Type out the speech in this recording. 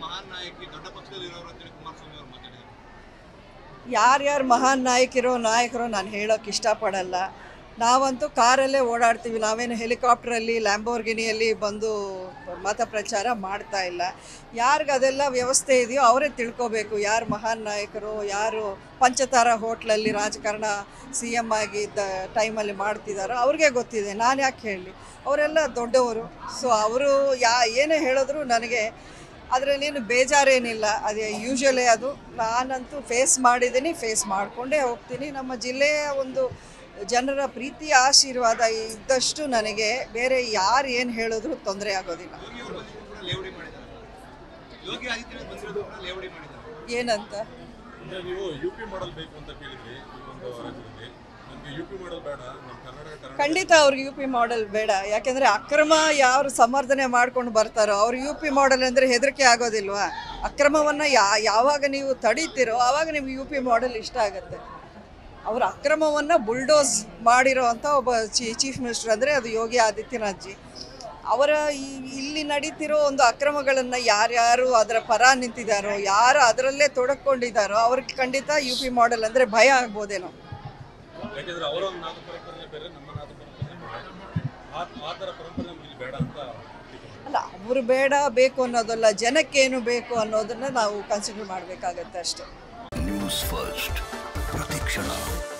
ಮಹಾನ್ ನಾಯಕಿ ದೊಡ್ಡ ಪಕ್ಷದಲ್ಲಿ ಇರೋರು ಅಂತೇಳಿ ಕುಮಾರಸ್ವಾಮಿ ಅವರು ಮಾತಾಡಿದ್ದಾರೆ ಯಾರ್ಯಾರು ಮಹಾನ್ ನಾಯಕಿರೋ ನಾಯಕರೋ ನಾನು ಹೇಳೋಕೆ ಇಷ್ಟಪಡಲ್ಲ ನಾವಂತೂ ಕಾರಲ್ಲೇ ಓಡಾಡ್ತೀವಿ ನಾವೇನು ಹೆಲಿಕಾಪ್ಟ್ರಲ್ಲಿ ಲ್ಯಾಂಬೋರ್ಗಿನಿಯಲ್ಲಿ ಬಂದು ಮತ ಪ್ರಚಾರ ಮಾಡ್ತಾ ಇಲ್ಲ ಯಾರಿಗೆ ಅದೆಲ್ಲ ವ್ಯವಸ್ಥೆ ಇದೆಯೋ ಅವರೇ ತಿಳ್ಕೊಬೇಕು ಯಾರು ಮಹಾನ್ ನಾಯಕರು ಯಾರು ಪಂಚತಾರ ಹೋಟ್ಲಲ್ಲಿ ರಾಜಕಾರಣ ಸಿ ಎಮ್ ಆಗಿದ್ದ ಟೈಮಲ್ಲಿ ಮಾಡ್ತಿದ್ದಾರೋ ಅವ್ರಿಗೆ ಗೊತ್ತಿದೆ ನಾನು ಯಾಕೆ ಹೇಳಲಿ ಅವರೆಲ್ಲ ದೊಡ್ಡವರು ಸೊ ಅವರು ಯಾ ಏನೇ ಹೇಳಿದ್ರು ನನಗೆ ಅದರಲ್ಲೇನು ಬೇಜಾರೇನಿಲ್ಲ ಅದೇ ಯೂಶ್ವಲಿ ಅದು ನಾನಂತೂ ಫೇಸ್ ಮಾಡಿದ್ದೀನಿ ಫೇಸ್ ಮಾಡಿಕೊಂಡೇ ಹೋಗ್ತೀನಿ ನಮ್ಮ ಜಿಲ್ಲೆಯ ಒಂದು ಜನರ ಪ್ರೀತಿ ಆಶೀರ್ವಾದ ಇದ್ದಷ್ಟು ನನಗೆ ಬೇರೆ ಯಾರು ಏನು ಹೇಳಿದ್ರು ತೊಂದರೆ ಆಗೋದಿಲ್ಲ ಯೋಗಿ ಅವರು ಬಂದಿದ್ದು ಕೂಡ ಲೇವಡಿ ಮಾಡಿದ್ದಾರೆ ಯೋಗಿ ಆದಿತ್ಯನಾಥ್ ಬಂದಿರೋದು ಕೂಡ ಲೇವಡಿ ಮಾಡಿದ್ದಾರೆ ಏನಂತ ಅಂದ್ರೆ ನೀವು ಯು ಪಿ ಮಾಡಲ್ ಬೇಕು ಅಂತ ಕೇಳಿದ್ರಿ ಈ ಒಂದು ರಾಜ್ಯದಲ್ಲಿ ನಮಗೆ ಯು ಪಿ ಮಾಡಲ್ ಬೇಡ ನಮ್ಮ ಕರ್ನಾಟಕ ಕರ್ನಾಟಕ ಖಂಡಿತ ಅವ್ರಿಗೆ ಯು ಪಿ ಮಾಡೆಲ್ ಬೇಡ ಯಾಕೆಂದರೆ ಅಕ್ರಮ ಯಾರು ಸಮರ್ಥನೆ ಮಾಡ್ಕೊಂಡು ಬರ್ತಾರೋ ಅವ್ರು ಯು ಪಿ ಮಾಡೆಲ್ ಅಂದರೆ ಹೆದರಿಕೆ ಆಗೋದಿಲ್ವಾ ಅಕ್ರಮವನ್ನು ಯಾ ಯಾವಾಗ ನೀವು ತಡೀತಿರೋ ಆವಾಗ ನಿಮ್ಗೆ ಯು ಪಿ ಮಾಡೆಲ್ ಇಷ್ಟ ಆಗುತ್ತೆ ಅವ್ರ ಅಕ್ರಮವನ್ನು ಬುಲ್ಡೋಸ್ ಮಾಡಿರೋ ಅಂಥ ಒಬ್ಬ ಚೀ ಚೀಫ್ ಮಿನಿಸ್ಟರ್ ಅಂದರೆ ಅದು ಯೋಗಿ ಆದಿತ್ಯನಾಥ್ ಜಿ ಅವರ ಈ ಇಲ್ಲಿ ನಡೀತಿರೋ ಒಂದು ಅಕ್ರಮಗಳನ್ನು ಯಾರ್ಯಾರು ಅದರ ಪರ ನಿಂತಿದ್ದಾರೋ ಯಾರು ಅದರಲ್ಲೇ ತೊಡಕೊಂಡಿದ್ದಾರೋ ಅವ್ರಿಗೆ ಖಂಡಿತ ಯು ಪಿ ಮಾಡೆಲ್ ಅಂದರೆ ಭಯ ಆಗ್ಬೋದೇನೋ ಯಾಕೆಂದ್ರೆ ಅವರ ಒಂದು ನಾದ ಪರಂಪರೆ ಬೇರೆ ನಮ್ಮ ನಾದ ಪರಂಪರೆ ಬೇರೆ ಆ ಆ ಥರ ಪರಂಪರೆ ನಮ್ಗೆ ಇಲ್ಲಿ ಬೇಡ ಅಂತ ಟೀಕೆ ಅಲ್ಲ ಅವರು ಬೇಡ ಬೇಕು ಅನ್ನೋದಲ್ಲ ಜನಕ್ಕೇನು ಬೇಕು ಅನ್ನೋದನ್ನ ನಾವು ಕನ್ಸಿಡರ್ ಮಾಡಬೇಕಾಗತ್ತೆ ಅಷ್ಟೇ ನ್ಯೂಸ್ ಫಸ್ಟ್ ಪ್ರತಿಕ್ಷಣ